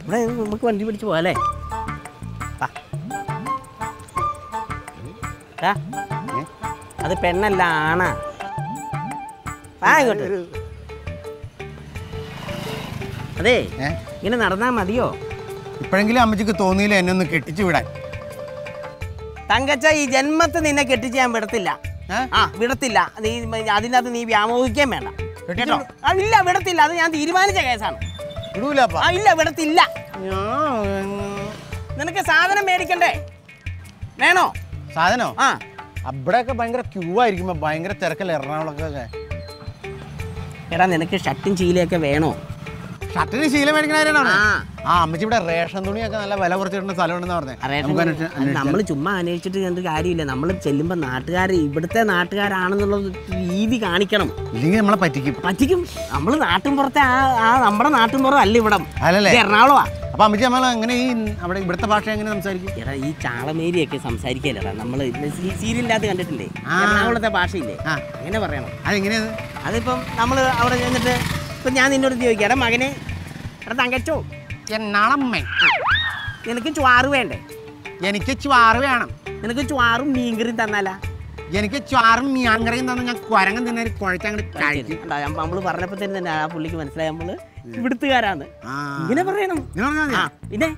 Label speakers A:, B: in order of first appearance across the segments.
A: ഇവിടെ നമുക്ക് വണ്ടി പിടിച്ച് പോകാല്ലേ വാ. ദാ,
B: ഏ?
A: അത് പെണ്ണല്ല ആണാ വാ ഇങ്ങോട്ട് അതെ
B: ഏ
A: ഇങ്ങനെ നടന്നാ മതിയോ
B: ഇപ്പോഴെങ്കിലും അമ്മച്ചിക്ക് തോന്നിയില്ല എന്നെ ഒന്ന് കെട്ടിച്ചു വിടാൻ
A: തങ്കച്ച ഈ ജന്മത്തെ നിന്നെ കെട്ടിച്ച് ഞാൻ വിടത്തില്ല
B: ഏ?
A: ആ വിടത്തില്ല നീ അതിനകത്ത് നീ വ്യാമോഹിക്കാൻ വേണ്ട
B: കെട്ടിച്ചു
A: കേട്ടോ ആ ഇല്ല വിടത്തില്ല അത് ഞാൻ തീരുമാനിച്ച കേസാണ്
B: വിടൂലപ്പാ
A: ആ ഇല്ല വിടത്തില്ല
B: ഞാൻ
A: നിനക്ക് സാധനം മേടിക്കണ്ടേ വേണോ
B: സാധനോ
A: ആ
B: അവിടെയൊക്കെ ഭയങ്കര ക്യൂ ആയിരിക്കുമ്പോ ഭയങ്കര തിരക്കല്ലേ എറണാകുളത്തൊക്കെ
A: എടാ നിനക്ക് ഷർട്ടും ചീലയൊക്കെ വേണോ
B: ഷർട്ടിന് ശീലം മേടിക്കണവരാണോ
A: ആ.
B: ആ അമ്മച്ചി ഇവിടെ റേഷൻ തുണിയൊക്കെ നല്ല വില കുറച്ചിട്ടുള്ള സ്ഥലമുണ്ടെന്ന് പറഞ്ഞേ
A: നമ്മൾ ചുമ്മാ അന്വേഷിച്ചിട്ട് എന്ത് കാര്യമില്ല നമ്മൾ ചെല്ലുമ്പോൾ നാട്ടുകാർ ഇവിടുത്തെ നാട്ടുകാരാണെന്നുള്ള രീതി കാണിക്കണം
B: ഇല്ലെങ്കിൽ നമ്മളെ പറ്റിക്കും
A: പറ്റിക്കും നമ്മൾ നാട്ടിൻ പുറത്തെ ആ ആ നമ്മുടെ നാട്ടിൻ പുറം അല്ല ഇവിടം
B: അല്ലല്ലേ
A: ഇത് എറണാകുളമാ
B: അപ്പൊ അമ്മച്ചി നമ്മൾ എങ്ങനെ ഈ അവിടെ ഇവിടുത്തെ ഭാഷ എങ്ങനെ സംസാരിക്കും
A: എടാ ഈ ചാളമേരിയൊക്കെ സംസാരിക്കല്ലടാ നമ്മൾ സീരിയലിൻ്റെ അകത്ത് കണ്ടിട്ടില്ലേ
B: ആ.
A: എറണാകുളത്തെ ഭാഷയില്ലേ
B: ആ.
A: അങ്ങനെ പറയണം
B: അതെങ്ങനെയത്
A: അതിപ്പം നമ്മൾ അവിടെ ചെന്നിട്ട് ഇപ്പം ഞാൻ നിന്നോട് ചോദിക്കാം എടാ മകനെ എടാ തങ്കച്ചോ
B: എന്നാളമ്മേ
A: നിനക്ക് ചുവാറ് വേണ്ടേ
B: എനിക്ക് ചുവാറ് വേണം
A: നിനക്ക് ചുവാറും മീൻകറിയും തന്നാലാ
B: എനിക്ക് ചുവാറും മീൻകറിയും തന്നെ ഞാൻ കുരങ്ങൻ തന്നെ കുഴച്ചങ്ങോട്ട് കഴിക്കും
A: നമ്മൾ പറഞ്ഞപ്പോൾ തന്നെ തന്നെ ആ പുള്ളിക്ക് മനസ്സിലായി നമ്മള് ഇവിടുത്തുകാരാണ്
B: ആ.
A: ഇങ്ങനെ പറയണം
B: ഇങ്ങനെ പറഞ്ഞാൽ
A: ആ
B: മതി.
A: പിന്നെ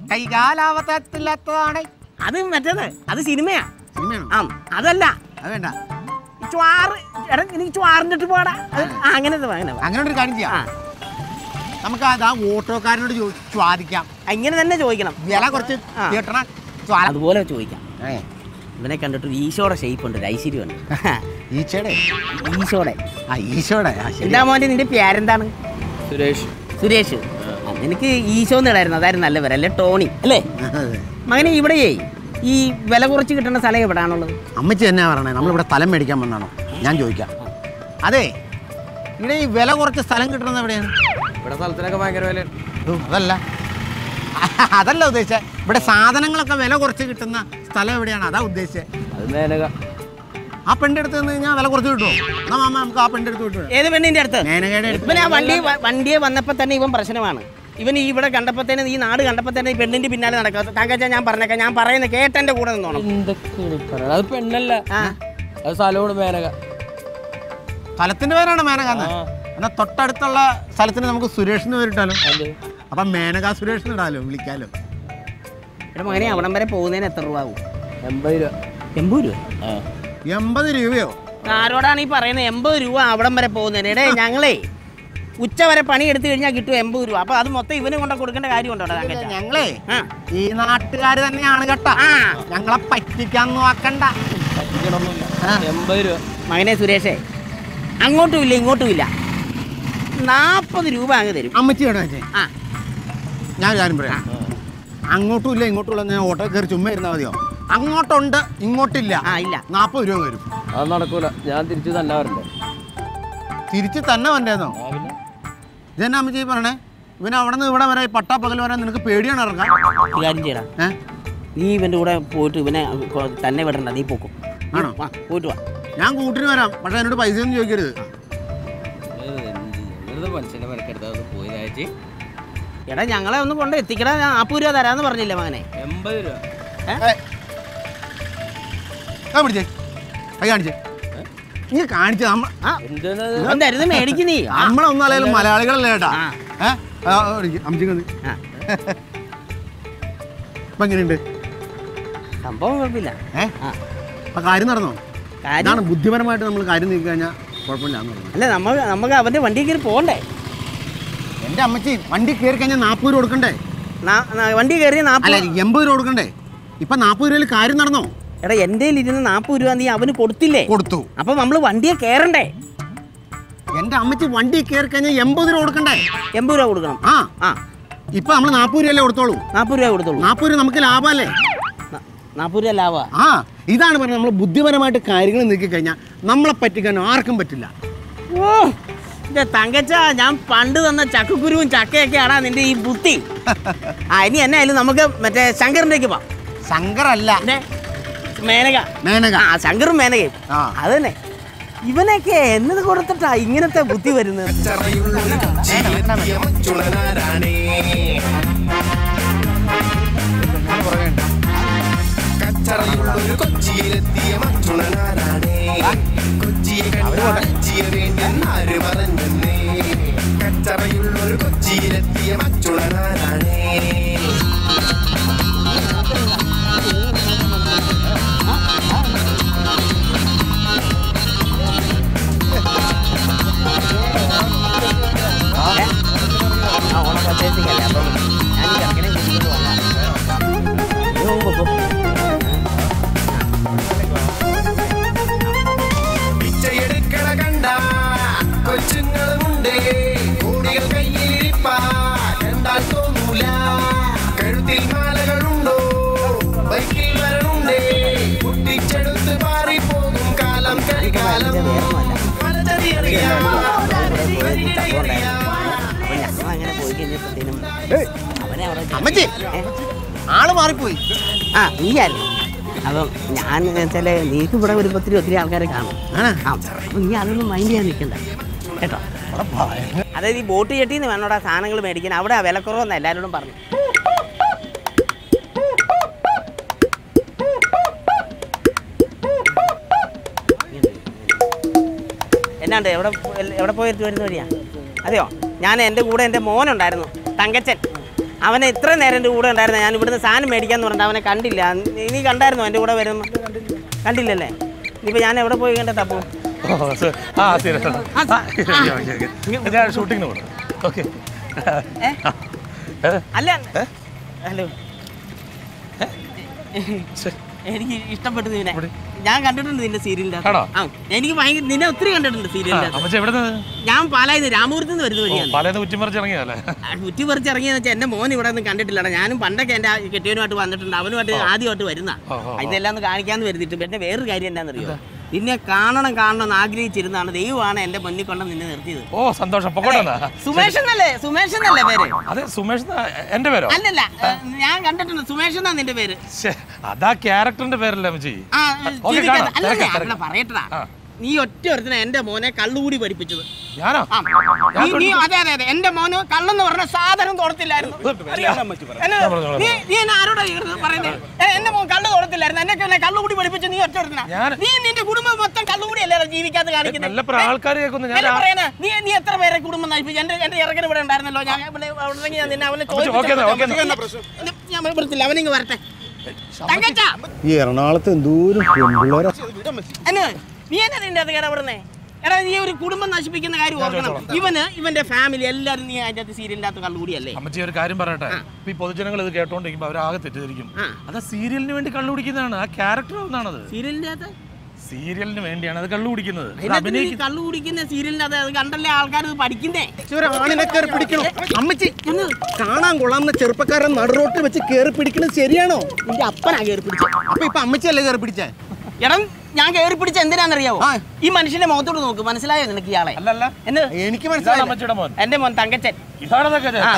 B: കൈകാലാവത്തത്തില്ലാത്തതാണ്
A: അത് മറ്റേത് അത് സിനിമയാ
B: സിനിമയാണോ
A: ആ അതല്ല
B: അത് വേണ്ട
A: ഈ ചുവാറ് എടാ എനിക്ക് ചുവാറിൻ്റെ ഇട്ട് പോടാ അത് ആ, അങ്ങനെ ഇത് അങ്ങനെ വാ.
B: അങ്ങനെ ഒരു കാര്യം
A: ആ
B: ചെയ്യാം നമുക്ക് അത് ആ ഓട്ടോക്കാരനോട് ചോ- ചോദിക്കാം
A: ഇങ്ങനെ തന്നെ ചോദിക്കണം
B: വില കുറച്ച്
A: ആ.
B: കിട്ടണ സ്വാല
A: അതുപോലെ ചോദിക്കാം ഇവനെ കണ്ടിട്ട് ഒരു ഈശോടെ ഷേപ്പ് ഉണ്ട് ഒരു ഐശ്വര്യമുണ്ട്
B: ഈച്ചയുടെ
A: ഈശോടെ
B: ആ ഈശോടെ ആ ശരി
A: എന്താ മോൻ്റെ നിന്റെ പേരെന്താണ്
C: സുരേഷ്
A: സുരേഷ് ആ, നിനക്ക് ഈശോ എന്നിടായിരുന്നു അതായിരുന്നു നല്ല പേര് അല്ലേ ടോണി അല്ലേ
B: അതെ.
A: മകനെ ഇവിടെയേ ഈ വില കുറച്ച് കിട്ടുന്ന സ്ഥലം എവിടെയാണുള്ളത്
B: അമ്മച്ചി എന്നാ പറയണേ നമ്മളിവിടെ സ്ഥലം മേടിക്കാൻ വന്നാണോ ഞാൻ ചോദിക്കാം അതെ ഇവിടെ ഈ വില കുറച്ച് സ്ഥലം കിട്ടുന്നത് എവിടെയാണ്
C: ഇവിടെ സ്ഥലത്തിനൊക്കെ ഭയങ്കര വില
B: ഓ, അതല്ല അതല്ല ഉദ്ദേശിച്ചത് ഇവിടെ സാധനങ്ങളൊക്കെ വില കുറച്ച് കിട്ടുന്ന സ്ഥലം എവിടെയാണ് അതാ ഉദ്ദേശിച്ചത്
C: അത് മേനക
B: ആ പെണ്ണിൻ്റെ അടുത്ത് നിന്ന് കഴിഞ്ഞാൽ വില കുറച്ച് കിട്ടുമോ എന്നാ മാമ നമുക്ക് ആ പെണ്ണിൻ്റെ അടുത്ത് വിട്ടു
A: ഏത് പെണ്ണിന്റെ അടുത്ത്
B: മേനകയുടെ അടുത്ത്
A: ഇവൻ ആ വണ്ടി വ- വണ്ടിയെ വന്നപ്പോൾ തന്നെ ഇവൻ പ്രശ്നമാണ് ഇവൻ ഈ ഇവിടെ കണ്ടപ്പോൾ തന്നെ ഈ നാട് കണ്ടപ്പോൾ തന്നെ ഈ പെണ്ണിന്റെ പിന്നാലെ നടക്കുക താങ്കച്ച ഞാൻ പറഞ്ഞേക്കാം ഞാൻ പറയുന്ന കേട്ടെന്റെ കൂടെ നിന്നോണം
C: എന്തൊക്കെയാണ് ഈ പറയണത്? അത് പെണ്ണല്ല
A: ആ
C: അത് സ്ഥലമാണ് മേനക
B: സ്ഥലത്തിന്റെ പേരാണ് മേനക എന്ന്
C: ആ.
B: എന്നാൽ തൊട്ടടുത്തുള്ള സ്ഥലത്തിന് നമുക്ക് സുരേഷ് എന്ന് പേരിട്ടാലോ
C: അത്
B: അപ്പം മേനക സുരേഷ് എന്ന് ഇടാലോ വിളിക്കാലോ
A: എടാ മകനെ അവിടം വരെ പോകുന്നതിന് എത്ര രൂപ ആവും
C: എൺപത് രൂപ
A: എൺപത് രൂപ
C: ആ
B: എൺപത് രൂപയോ
A: ആരോടാണ് ഈ പറയുന്നത് എൺപത് രൂപ അവിടം വരെ പോകുന്നതിന് എടേ ഞങ്ങളേ ഉച്ച വരെ പണി എടുത്തു കഴിഞ്ഞാൽ കിട്ടും എൺപത് രൂപ അപ്പൊ അത് മൊത്തം ഇവന് കൊണ്ട് കൊടുക്കേണ്ട കാര്യമുണ്ടോ താങ്കച്ച
B: ഞങ്ങളേ
A: ആ
B: ഈ നാട്ടുകാർ തന്നെയാണ് കേട്ടോ
A: ആ
B: ഞങ്ങളെ പറ്റിക്കാൻ നോക്കണ്ട
C: പറ്റിക്കണമൊന്നുമില്ല
B: ആ.
C: എൺപത് രൂപ
A: മകനെ സുരേഷേ അങ്ങോട്ടും ഇല്ല ഇങ്ങോട്ടും ഇല്ല നാൽപ്പത് രൂപ അങ്ങ് തരും
B: അമ്മച്ചി വേണം വെച്ചേ
A: ആ
B: ഞാൻ ഒരു കാര്യം പറയാം അങ്ങോട്ടും ഇല്ല ഇങ്ങോട്ടും ഇല്ല ഞാൻ ഓട്ടോ കയറി ചുമ്മാ ഇരുന്നാൽ മതിയോ അങ്ങോട്ടുണ്ട് ഇങ്ങോട്ടില്ല
A: ആ ഇല്ല
B: നാൽപ്പത് രൂപ വരും
C: അത് നടക്കൂല ഞാൻ തിരിച്ചു തന്നെ വരണ്ടേ
B: തിരിച്ച് തന്നെ വന്നേന്നോ
C: ആ പിന്നെ
B: ഇതെന്നാ അമ്മച്ചി പറയണേ ഇവൻ അവിടെ നിന്ന് ഇവിടെ വരെ ഈ പട്ടാ പകൽ വരാൻ നിനക്ക് പേടിയാണ് ഇറങ്ങാൻ
A: ഒരു കാര്യം ചെയ്യടാ
B: ഏ
A: നീ ഇവന്റെ കൂടെ പോയിട്ട് ഇവനെ കൊ- തന്നെ വിടണ്ട നീ പോക്കും
B: ആണോ?
A: ആ പോയിട്ട് വാ
B: ഞാൻ കൂട്ടിന് വരാം പക്ഷെ എന്നോട് പൈസ ഒന്നും ചോദിക്കരുത്
C: വെറുതെ മനുഷ്യനെ മെനക്കെടുത്താൽ പോയി ചേച്ചി
A: എടാ ഞങ്ങളെ ഒന്ന് കൊണ്ട് എത്തിക്കടാ ഞാൻ നാൽപ്പത് രൂപ തരാന്ന് പറഞ്ഞില്ലേ മകനെ
C: എൺപത് രൂപ
B: ഞാൻ പിടിച്ചേ കൈ കാണിച്ചേ നീ കാണിച്ചേ നമ്മ
A: ആ
C: എന്താണ്
A: ഇവൻ തരുത് മേടിക്ക് നീ ആ,
B: നമ്മളൊന്നും അല്ലെങ്കിലും മലയാളികളല്ലേ കേട്ടാ
A: ആ.
B: ഏ ആ, ആ, ഇരിക്ക്. അമ്മച്ചിക്ക് വന്ന്.
A: ആ.
B: ഇപ്പൊ എങ്ങനെയുണ്ട്
A: സംഭവം കുഴപ്പമില്ല
B: ഏ
A: ആ
B: അപ്പൊ കാര്യം നടന്നോ
A: കാര്യം
B: ഇതാണ് ബുദ്ധിപരമായിട്ട് നമ്മൾ കാര്യം നീക്കി കഴിഞ്ഞാൽ കുഴപ്പമില്ലാന്ന് പറഞ്ഞു
A: അല്ല നമ്മൾ നമുക്ക് അവന്റെ വണ്ടി കയറി പോകണ്ടേ
B: എൻ്റെ അമ്മച്ചി വണ്ടി കയറി കഴിഞ്ഞാൽ നാൽപ്പത് രൂപ കൊടുക്കണ്ടേ
A: നാ- നാ- വണ്ടി കയറി
B: അല്ല
A: നാൽപ്പത്
B: എൺപത് രൂപ കൊടുക്കണ്ടേ ഇപ്പൊ നാൽപ്പത് രൂപയിൽ കാര്യം നടന്നോ
A: എടാ എൻ്റെ ഇരുന്ന് നാൽപ്പത് രൂപ നീ അവന് കൊടുത്തില്ലേ
B: കൊടുത്തു
A: അപ്പൊ നമ്മൾ വണ്ടിയെ കയറണ്ടേ
B: എൻ്റെ അമ്മച്ചി വണ്ടി കയറി കഴിഞ്ഞാൽ എൺപത് രൂപ കൊടുക്കണ്ടേ
A: എൺപത് രൂപ കൊടുക്കണം
B: ആ
A: ആ
B: ഇപ്പൊ നമ്മൾ നാൽപ്പത് രൂപയല്ലേ കൊടുത്തോളൂ
A: നാൽപ്പത് രൂപ കൊടുത്തോളൂ
B: നാൽപ്പത് രൂപ നമുക്ക് ലാഭമല്ലേ
A: ന- നാൽപ്പത് രൂപ ലാഭ
B: ആ ഇതാണ് പറഞ്ഞത് നമ്മൾ ബുദ്ധിപരമായിട്ട് കാര്യങ്ങൾ നീക്കി കഴിഞ്ഞാൽ നമ്മളെ പറ്റിക്കാൻ ആർക്കും പറ്റില്ല
A: ഓ എന്റെ തങ്കച്ച ഞാൻ പണ്ട് തന്ന ചക്കക്കുരുവും ചക്കയൊക്കെയാടാ നിന്റെ ഈ ബുദ്ധി ആ ഇനി എന്നെ ആയാലും നമുക്ക് മറ്റേ ശങ്കറിൻ്റെക്ക് പോവാം
B: ശങ്കറല്ല
A: പിന്നെ മേനക
B: മേനക
A: ആ ശങ്കറും മേനകയും
B: ആ
A: അത് തന്നെ ഇവനൊക്കെ എന്നത് കൊടുത്തിട്ടാ ഇങ്ങനത്തെ ബുദ്ധി വരുന്നത്
D: ചുളനാരാണേ ഒരു കൊച്ചിയിലെത്തിയ മറ്റുണനാരാണേ കൊച്ചിയെ കണ്ടാച്ചിയ വേണ്ടി ആര് പറഞ്ഞെന്നേ കച്ചറയുള്ള ഒരു കൊച്ചിയിലെത്തിയ മറ്റുണനാരാണേ
A: ആ ഓണം പർച്ചേസിംഗ് അല്ലേ അപ്പം ഞാൻ ഈ ചെറുക്കനെ കൂട്ടിക്കൊണ്ട് വന്നതാണ് നീ പോകുമ്പോ പോ.
D: പിച്ചയെടുക്കണ കണ്ട കൊച്ചുങ്ങളുമുണ്ടേ കോടികൾ കയ്യിലിരിപ്പാ കണ്ടാൽ തോന്നൂല കഴുത്തിൽ മാലകളുണ്ടോ ബൈക്കിൽ വരണുണ്ടേ കുട്ടിച്ചെടുത്ത് പാറിപ്പോകും കാലം കരികാലം പലതറിയറിയാം
A: അപ്പൊ ഞങ്ങൾ അങ്ങനെ പോയി കഴിഞ്ഞപ്പോഴത്തേനും അവനെ അവിടെ
B: അമ്മച്ചി
A: ഏ?
B: ആള് മാറിപ്പോയി
A: ആ നീയായിരുന്നു അപ്പം ഞാൻ വെച്ചാൽ നീക്ക് ഇവിടെ ഒരു ഒത്തിരി ഒത്തിരി ആൾക്കാരെ കാണും
B: ആണ്
A: ആ അപ്പം നീ അതൊന്നും മൈൻഡ് ചെയ്യാൻ നിൽക്കണ്ട കേട്ടോ അതായത് ഈ ബോട്ട് ചെട്ടിന്ന് വേണോടാ സാധനങ്ങൾ മേടിക്കാൻ അവിടെ വിലക്കുറവെന്ന് എല്ലാവരോടും പറഞ്ഞു എന്നാണ്ട് എവിടെ പോ- എവിടെ പോയിട്ട് വരുന്ന വഴിയാ അതെയോ ഞാൻ എൻ്റെ കൂടെ എൻ്റെ മോനുണ്ടായിരുന്നു തങ്കച്ചൻ അവനെ ഇത്ര നേരം എൻ്റെ കൂടെ ഉണ്ടായിരുന്നു ഞാൻ ഇവിടുന്ന് സാധനം മേടിക്കാന്ന് പറഞ്ഞിട്ട് അവനെ കണ്ടില്ല നീ- നീ കണ്ടായിരുന്നോ എൻ്റെ കൂടെ വരുന്നു കണ്ടില്ലല്ലേ ഇനിയിപ്പോൾ ഞാൻ എവിടെ പോയി കണ്ട തപ്പു
E: ഓ, സ- ആ ശരി ശരി. ആ, ഓക്കേ, ഓക്കേ, ഓക്കേ. ഞാൻ ഷൂട്ടിങ്ങിന് പോകണം ഓക്കെ
A: ഏ? അല്ല ഹലോ എനിക്ക് ഇഷ്ടപ്പെട്ടു നിന്നെ
E: ഇവിടെ?
A: ഞാൻ കണ്ടിട്ടുണ്ട് നിന്റെ സീരിയലിന്റെ
E: ആണോ?
A: ആ എനിക്ക് ഭയങ്കര നിന്നെ ഒത്തിരി കണ്ടിട്ടുണ്ട് സീരിയലിന്റെ
E: അമ്മച്ച എവിടെ നിന്ന്
A: ഞാൻ പാലായത് രാമപുരത്ത് നിന്ന് വരുന്ന വഴിയാണ്
E: പലത് കുറ്റിമറിച്ച് ഇറങ്ങിയതല്ലേ
A: കുറ്റി പറിച്ച് ഇറങ്ങിയെന്ന് വെച്ചാൽ എന്റെ മോൻ ഇവിടെ ഒന്നും കണ്ടിട്ടില്ലടാ ഞാനും പണ്ടൊക്കെ എന്റെ ആ കെട്ടിയവനുമായിട്ട് വന്നിട്ടുണ്ട് അവനുമായിട്ട് ആദ്യമായിട്ട് വരുന്ന
E: ഓ, ഓ, ഓ.
A: ഇതെല്ലാം ഒന്ന് കാണിക്കാന്ന് വരുത്തിട്ട് പിന്നെ വേറൊരു കാര്യം എന്താണെന്നറിയോ നിന്നെ കാണണം കാണണം എന്ന് ആഗ്രഹിച്ചിരുന്നാണ് ദൈവമാണ് എന്റെ മുന്നിൽ കൊണ്ട് നിന്നെ നിർത്തിയത്
E: ഓ സന്തോഷം പൊക്കോട്ടെ
A: സുമേഷ് എന്നല്ലേ സുമേഷ് എന്നല്ലേ പേര്
E: അതെ സുമേഷ് എന്നാ എന്റെ പേരോ
A: അല്ലല്ല ഞാൻ കണ്ടിട്ടുണ്ട് സുമേഷ് എന്നാ നിന്റെ പേര്
E: ശ്ശേ, അതാ ക്യാരക്ടറിന്റെ പേരല്ലേ അമ്മച്ചി
A: ആ
E: ഓക്കേ,
A: ചിരിക്കാതെ-
E: കാണാം.
A: അല്ലല്ല,
E: തിരക്കാം,
A: അവിടെ
E: തിരക്കാം.
A: പറയട്ടടാ
E: ആ.
A: നീ ഒറ്റ ഒരുത്തിനെ എന്റെ മോനെ കള്ളുകൂടി പഠിപ്പിച്ചത്
E: ഞാനോ
A: ആ. നീ- നീ അതെ അതെ അതെ എന്റെ മോന് കള്ളെന്ന് പറഞ്ഞ സാധനം തോടത്തില്ലായിരുന്നു അറിയാമോ? എന്നെ-
E: ഞാൻ പറഞ്ഞു,
A: നീ നീ എന്നെ ആരോടാ ഈ പറയുന്നത് ഏ, എന്റെ മോൻ കള്ള് തോടത്തില്ലായിരുന്നു എന്നെ എന്നെ കള്ളുകൂടി പഠിപ്പിച്ച് നീ ഒറ്റ ഒരുത്തിനാ
E: ഞാൻ-
A: നീ നിന്റെ കുടുംബം മൊത്തം കള്ളുകൂടി അല്ലേ ജീവിക്കാതെ കാണിക്കുന്നത്
E: നല്ല ആൾക്കാർ കേൾക്കുന്നു ഞാൻ
A: അല്ല പറയുന്നെ, നീ നീ എത്ര പേരെ കുടുംബം നയിപ്പിച്ചു എന്റെ എന്റെ ഇറക്കൻ ഇവിടെ ഉണ്ടായിരുന്നല്ലോ ഞാൻ ഇവിടെ ഉണ്ടെങ്കിൽ ഞാൻ നിന്നെ അവനെ
E: ഓക്കേ, ഓക്കേ,
A: ചോദിച്ചു ഞാൻ വരത്തില്ല അവനിങ്ങ് വരട്ടെ തങ്കച്ചാ
B: ഈ എറണാകുളത്ത് എന്തോരം പെൺപിള്ളേരാ
A: അന്ന് നീ എന്നാ നിന്റെ അത് ഇടപെടുന്നേ എടാ നീ ഒരു കുടുംബം നശിപ്പിക്കുന്ന കാര്യം ഓർക്കണം ഇവന് ഇവന്റെ ഫാമിലി എല്ലാവരും നീ അതിന്റെ അകത്ത് സീരിയലിന്റെ അകത്ത് കള്ളുകൂടിയല്ലേ
E: അമ്മച്ചി ഒരു കാര്യം പറയട്ടെ ഇപ്പൊ ഈ പൊതുജനങ്ങൾ ഇത് കേട്ടോണ്ടിരിക്കുമ്പോ അവരാകെ തെറ്റിദ്ധരിക്കും
A: ആ.
E: അത് സീരിയലിന് വേണ്ടി കള്ളു കുടിക്കുന്നതാണ് ആ ക്യാരക്ടർ ഒന്നാണത്
A: സീരിയലിന്റെ അകത്ത്
E: സീരിയലിന് വേണ്ടിയാണ് അത് കള്ളു കുടിക്കുന്നത് അത്
A: അതിനകത്ത് നീ
E: അഭിനയിക്കുന്ന
A: കള്ളു കുടിക്കുന്ന സീരിയലിന്റെ അകത്ത് അത് കണ്ടല്ലേ ആൾക്കാർ ഇത് പഠിക്കുന്നേ
B: ഒരു ആണിനെ കയറി പിടിക്കണോ അമ്മച്ചി കാണാൻ കൊള്ളാവുന്ന ചെറുപ്പക്കാരൻ നടുറോട്ട് വെച്ച് കയറി പിടിക്കണത് ശരിയാണോ
A: നിന്റെ അപ്പനാ കയറി പിടിച്ചത്
B: അപ്പൊ ഇപ്പൊ അമ്മച്ചിയല്ലേ കയറി പിടിച്ചേ
A: എടാ ഞാൻ കയറി പിടിച്ച എന്തിനാണെന്നറിയാവോ
B: ആ.
A: ഈ മനുഷ്യന്റെ മുഖത്തോട് നോക്ക് മനസ്സിലായോ നിനക്ക് ഇയാളെ
E: അല്ലല്ല
A: എന്ന്
B: എനിക്ക്
E: ഇതാണ്
B: മനസ്സിലായി
E: അമ്മച്ചിയുടെ മോൻ
A: എന്റെ മോൻ തങ്കച്ചൻ
E: ഇതാണ് ഇതൊക്കെ
A: ആ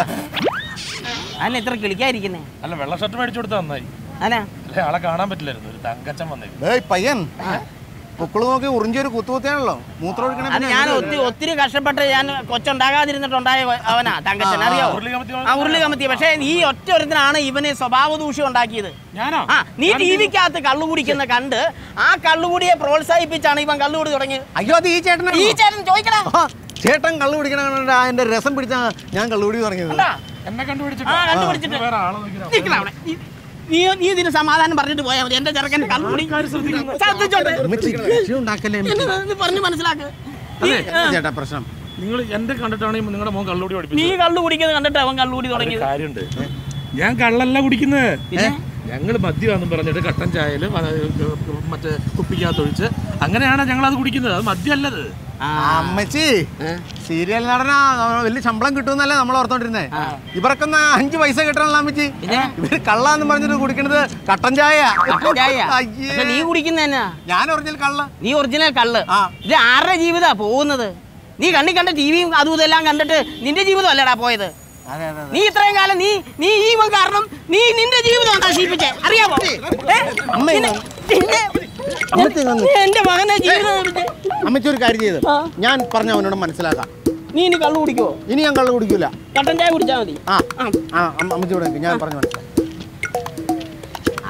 A: അതിന് എത്ര കിളിക്കാതിരിക്കുന്നേ
E: അല്ല വെള്ള ഷർട്ട് മേടിച്ചു കൊടുത്താൽ നന്നായി
A: അനാ
E: അല്ലെ ആളെ കാണാൻ പറ്റില്ലായിരുന്നു ഒരു തങ്കച്ചൻ വന്നേ
B: ഏയ് പയ്യൻ പൊക്കിള് നോക്കി ഉറിഞ്ചൊരു കുത്തുകുത്തിയാണല്ലോ മൂത്രം ഒഴിക്കണ
A: അത് ഞാൻ ഒത്തിരി ഒത്തിരി കഷ്ടപ്പെട്ട് ഞാൻ കൊച്ചുണ്ടാകാതിരുന്നിട്ടുണ്ടായ അവനാ തങ്കച്ചൻ അറിയോ
E: ഉരുളി കമത്തി
A: ആ ഉരുളി കമത്തി പക്ഷേ ഈ ഒറ്റ ഒരുത്തനാണ് ഇവന് സ്വഭാവ ദൂഷ്യം ഉണ്ടാക്കിയത്
E: ഞാനോ
A: ആ നീ ടി വിക്കകത്ത് കള്ളു കുടിക്കുന്ന കണ്ട് ആ കള്ളുകൂടിയെ പ്രോത്സാഹിപ്പിച്ചാണ് ഇവൻ കള്ളുകൂടി തുടങ്ങിയത്
B: അയ്യോ അത് ഈ ചേട്ടനാ
A: ഈ ചേട്ടൻ ചോദിക്കടാ
B: ആ, ചേട്ടൻ കള്ളു പിടിക്കണ കണ്ടിട്ട് അതിന്റെ രസം പിടിച്ചാ ഞാൻ കള്ളുപിടി തുടങ്ങിയത്
A: കണ്ടാ?
E: എന്നെ
A: ആ
E: കണ്ടുപിടിച്ചിട്ട്
A: കണ്ടുപിടിച്ചിട്ട്
E: വേറെ ആളെ നോക്കി
A: നിക്കടാ അവിടെ. നീ- നീ നീ ഇതിന് സമാധാനം പറഞ്ഞിട്ട് പോയാൽ മതി എന്റെ ചെറുക്കൻ കള്ളുകൂടി ശ്രദ്ധിച്ചോട്ടെ
B: അമ്മച്ചി കക്ഷി ഉണ്ടാക്കല്ലേ
A: എന്നെ നീ പറഞ്ഞ് മനസ്സിലാക്ക് നീ ആ,
B: ചേട്ടാ പ്രശ്നം
E: നിങ്ങൾ എന്റെ കണ്ടിട്ടാണ് ഈ നിങ്ങളുടെ മോൻ കള്ളുകൂടി
A: നീ
E: പഠിപ്പിച്ചത്
A: കള്ളു കുടിക്കുന്നത് കണ്ടിട്ട് അവൻ കള്ളുകൂടി
E: ഒരു
A: തുടങ്ങിയത്
E: കാര്യമുണ്ട് ഞാൻ കള്ളല്ല കുടിക്കുന്നത്
A: പിന്നെ?
E: ഞങ്ങൾ മദ്യമാണെന്ന് പറഞ്ഞിട്ട് കട്ടൻ ചായയിൽ മറ്റേ കുപ്പിക്കകത്തൊഴിച്ച് അങ്ങനെയാണ് ഞങ്ങൾ അത് കുടിക്കുന്നത് അത് മദ്യമല്ലത്
A: ആ,
B: അമ്മച്ചി
A: ഏ?
B: സീരിയൽ നടനാ വലിയ ശമ്പളം കിട്ടുമെന്നല്ലേ നമ്മൾ ഓർത്തോണ്ടിരുന്നേ ഇവർക്കൊന്ന് അഞ്ച് പൈസ കിട്ടണല്ലോ അമ്മച്ചി
A: പിന്നെ?
B: ഇവര് കള്ളാന്ന് പറഞ്ഞിട്ട് കുടിക്കണത് കട്ടൻ ചായ
A: കട്ടൻ ചായ
B: അയ്യേ.
A: പക്ഷെ നീ കുടിക്കുന്ന എന്നാ
B: ഞാൻ ഒറിജിനൽ കള്ള
A: നീ ഒറിജിനൽ കള്ള്
B: ആ.
A: ഇത് ആരുടെ ജീവിതാ പോകുന്നത് നീ കണ്ണി കണ്ട ടിവിയും അതും ഇതെല്ലാം കണ്ടിട്ട് നിന്റെ ജീവിതം അല്ലടാ പോയത്
B: അതെ അതെ
A: നീ ഇത്രയും കാലം നീ നീ ഈ ഇവൻ കാരണം നീ നിന്റെ ജീവിതം നശിപ്പിച്ചേ അറിയാമോ ഏ?
B: അമ്മ
A: നിന്നെ- നിന്നെ-
B: അമ്മച്ചി ഇതൊന്ന്
A: നീ എന്റെ മകനെ ജീവിതം നശിപ്പിച്ചേ.
B: അമ്മച്ചി ഒരു കാര്യം ചെയ്ത്
A: ആ.
B: ഞാൻ പറഞ്ഞ അവനോട് മനസ്സിലാക്കാം
A: നീ ഇനി കള്ളു കുടിക്കുവോ
B: ഇനി ഞാൻ കള്ളു കുടിക്കൂല
A: കട്ടൻ ചായ കുടിച്ചാ മതി
B: ആ
A: ആ.
B: ആ അമ്മ- അമ്മച്ചി ഇവിടെ നിൽക്ക്. ഞാൻ പറഞ്ഞു മനസ്സിലാക്കാം അത്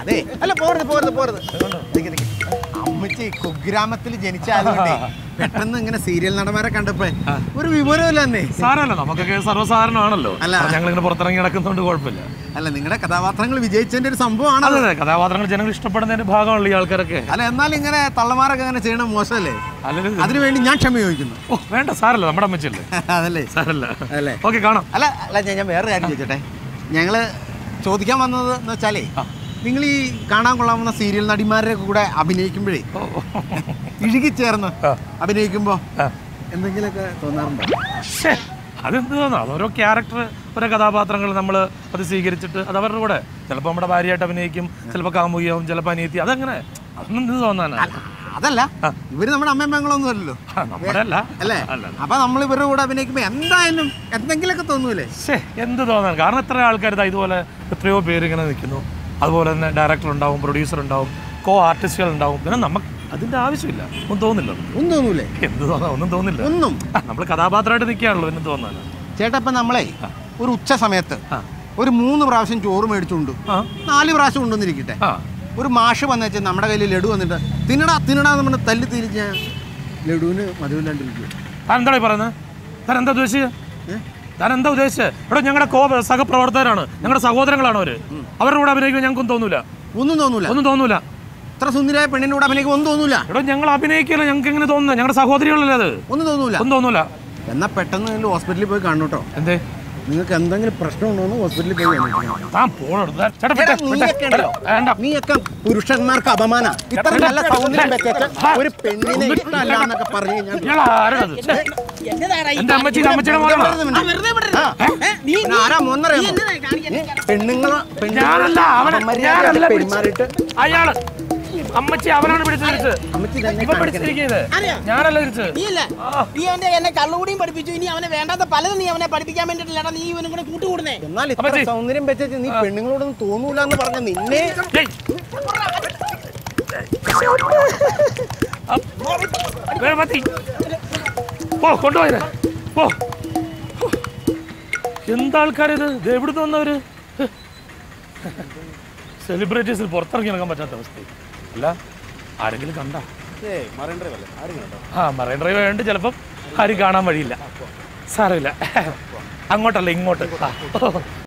B: ദേ, അല്ല പോരുത് പോരുത് പോരുത് നിക്ക്, നിക്ക്. അമ്മച്ചി കുഗ്രാമത്തിൽ ജനിച്ചായതുകൊണ്ടേ പെട്ടെന്ന് ഇങ്ങനെ സീരിയൽ നടന്മാരെ കണ്ടപ്പോ ഒരു വിവരമില്ല തന്നെ
E: സാരമല്ല നമുക്കൊക്കെ സർവ്വസാധാരണമാണല്ലോ
B: അല്ല.
E: ഞങ്ങളിങ്ങനെ പുറത്തിറങ്ങി നടക്കുന്നതുകൊണ്ട് കുഴപ്പമില്ല
B: അല്ല നിങ്ങളുടെ കഥാപാത്രങ്ങൾ വിജയിച്ചതിന്റെ ഒരു സംഭവമാണ്
E: അതെ അതെ കഥാപാത്രങ്ങൾ ജനങ്ങൾ ഇഷ്ടപ്പെടുന്നതിന്റെ ഭാഗമാണല്ലോ ഈ ആൾക്കാരൊക്കെ
B: അല്ല എന്നാൽ ഇങ്ങനെ തള്ളമാരൊക്കെ അങ്ങനെ ചെയ്യണം മോശമല്ലേ
E: അല്ലെങ്കിൽ
B: അതിനുവേണ്ടി ഞാൻ ക്ഷമ ചോദിക്കുന്നു
E: ഓ വേണ്ട സാരല്ല നമ്മുടെ അമ്മച്ചല്ലേ
B: അതല്ലേ
E: സാരല്ല
B: അല്ലേ?
E: ഓക്കെ കാണാം
B: അല്ല അല്ല ഞാൻ ഞാൻ വേറെ കാര്യം ചോദിച്ചോട്ടെ ഞങ്ങള് ചോദിക്കാൻ വന്നത് എന്ന് വെച്ചാലേ നിങ്ങൾ ഈ കാണാൻ കൊള്ളാവുന്ന സീരിയൽ നടിമാരുടെ കൂടെ അഭിനയിക്കുമ്പോഴേ ഇഴുകിച്ചേർന്ന് അഭിനയിക്കുമ്പോ എന്തെങ്കിലുമൊക്കെ തോന്നാറുണ്ടോ
E: ശ്ശേ, അതെന്ത് തോന്നാ അതോരോ ക്യാരക്ടർ ഓരോ കഥാപാത്രങ്ങൾ നമ്മൾ അത് സ്വീകരിച്ചിട്ട് അത് അവരുടെ കൂടെ ചിലപ്പോൾ നമ്മുടെ ഭാര്യയായിട്ട് അഭിനയിക്കും ചിലപ്പോൾ കാമുകിയാവും ചിലപ്പോൾ അനിയത്തി അതങ്ങനെ അതൊന്നും എന്ത് തോന്നാനാ
B: അതല്ല ഇവര് നമ്മുടെ അമ്മയും പെങ്ങളൊന്നും അല്ലല്ലോ
E: ആ, നമ്മുടെ അല്ല
B: അല്ലേ
E: അല്ല
B: അപ്പൊ നമ്മൾ ഇവരുടെ കൂടെ അഭിനയിക്കുമ്പോ എന്തായാലും എന്തെങ്കിലുമൊക്കെ തോന്നൂലേ
E: ശേ എന്ത് തോന്നാൻ കാരണം എത്ര ആൾക്കാർ ഇതാ ഇതുപോലെ എത്രയോ പേര് ഇങ്ങനെ നിൽക്കുന്നു അതുപോലെ തന്നെ ഡയറക്ടർ ഉണ്ടാവും പ്രൊഡ്യൂസർ ഉണ്ടാവും കോ ആർട്ടിസ്റ്റുകൾ ഉണ്ടാവും പിന്നെ നമുക്ക് അതിന്റെ ആവശ്യമില്ല ഒന്നും തോന്നില്ല
B: ഒന്നും തോന്നൂലേ
E: എന്ത് തോന്നാ ഒന്നും തോന്നില്ല
B: ഒന്നും
E: നമ്മൾ കഥാപാത്രമായിട്ട് നിൽക്കുകയാണല്ലോ പിന്നെ തോന്നാനാ
B: ചേട്ടാ ഇപ്പൊ നമ്മളെ ഒരു ഉച്ച സമയത്ത്
E: ആ.
B: ഒരു മൂന്ന് പ്രാവശ്യം ചോറ് മേടിച്ചുകൊണ്ട്
E: ആ
B: നാല് പ്രാവശ്യം ഉണ്ടെന്നിരിക്കട്ടെ
E: ആ
B: ഒരു മാഷ് വന്നേച്ച് നമ്മുടെ കയ്യിൽ ലഡു വന്നിട്ട് തിന്നടാ തിന്നടാ എന്ന് പറഞ്ഞ് തല്ലി തിരിഞ്ഞ ലഡുവിന് മധുവില്ലാണ്ടിരിക്കും
E: താൻ എന്താണ് ഈ പറയുന്നത് താൻ എന്താ ഉദ്ദേശിച്ചത് താൻ എന്താ ഉദ്ദേശിച്ചത് ഇവിടെ ഞങ്ങളുടെ കോ സഹപ്രവർത്തകരാണ് ഞങ്ങളുടെ സഹോദരങ്ങളാണ് അവര് അവരുടെ കൂടെ അഭിനയിക്കാൻ ഞങ്ങൾക്കൊന്നും തോന്നൂല
B: ഒന്നും തോന്നൂല
E: ഒന്നും തോന്നൂല
B: ഇത്ര സുന്ദരിയായ പെണ്ണിന്റെ കൂടെ അഭിനയിക്കും ഒന്നും തോന്നൂല
E: ഇവിടെ ഞങ്ങൾ അഭിനയിക്കില്ല ഞങ്ങൾക്ക് എങ്ങനെ തോന്നുന്നത് ഞങ്ങളുടെ സഹോദരികളല്ലേ അത്
B: ഒന്നും തോന്നൂല
E: ഒന്നും തോന്നൂല
B: എന്നാ പെട്ടെന്ന് നിങ്ങൾ ഹോസ്പിറ്റലിൽ പോയി കാണണം കേട്ടോ
E: എന്തേ
B: നിങ്ങൾക്ക് എന്തെങ്കിലും പ്രശ്നമുണ്ടോ എന്ന് ഹോസ്പിറ്റലിൽ പോയി അന്വേഷിക്കണം.
E: താൻ പോണെടുത്ത് ചേട്ടാ
B: എടാ,
E: വിട്ടെ, വിട്ടെ,
B: നീയൊക്കെ ഉണ്ടല്ലോ.
E: വേണ്ട
B: നീയൊക്കെ പുരുഷന്മാർക്ക് അപമാന ഇത്ര നല്ല സൗന്ദര്യം വെച്ചിട്ട് ഒരു പെണ്ണിനെ ഇഷ്ടമല്ല എന്നൊക്കെ പറഞ്ഞു കഴിഞ്ഞാൽ
E: ഇയാൾ ആരാണത് ഛെ,
A: എന്നതാടാ ഈ
E: എന്റെ അമ്മച്ചി അമ്മച്ചിയുടെ മോനാണോ
A: ആ, വെറുതെ വിടരുത്. ഏ, നീ
B: പിന്നെ ആരാ മോന്നറിയാമോ
A: എന്നതാ കാണിക്കാൻ
B: പെണ്ണുങ്ങളെ
E: ഞാനല്ല അവനെ
B: അപമര്യാദയായിട്ട്
E: ഞാനല്ല
B: പെരുമാറിയിട്ട്
E: പിടിച്ചത് അയാള് അമ്മച്ചി അവനാണ് പിടിച്ചു തിരിച്ച്
B: അമ്മച്ചി തന്നെ
E: ഇവ പിടിച്ചിരിക്കുന്നത്
A: അറിയാം.
E: ഞാനല്ല തിരിച്ച്
A: നീയല്ലേ നീ അവന്റെ എന്നെ കള്ളുകൂടിയും പഠിപ്പിച്ചു ഇനി അവനെ വേണ്ടാത്ത പലതും നീ അവനെ പഠിപ്പിക്കാൻ വേണ്ടിട്ടില്ലടാ നീ ഇവനും കൂടെ കൂട്ടുകൂടുന്നേ
B: എന്നാൽ ഇത്ര
E: അമ്മച്ചി.
B: സൗന്ദര്യം വെച്ചിട്ട് നീ പെണ്ണുങ്ങളോടൊന്നും തോന്നൂല എന്ന് പറഞ്ഞ നിന്നെ
E: ഏയ്. ആ, വേഗം മതി. പോ കൊണ്ടുപോയത് പോ എന്താൾക്കാരിത് ഇത് എവിടുന്ന് വന്നവര് സെലിബ്രിറ്റീസിൽ പുറത്തിറങ്ങി നടക്കാൻ പറ്റാത്ത അവസ്ഥ അല്ല ആരെങ്കിലും കണ്ട ആ മറൈൻ ഡ്രൈവ് ഉണ്ട് ചിലപ്പം ആരും കാണാൻ വഴിയില്ല സാരമില്ല അങ്ങോട്ടല്ല ഇങ്ങോട്ട് ആ.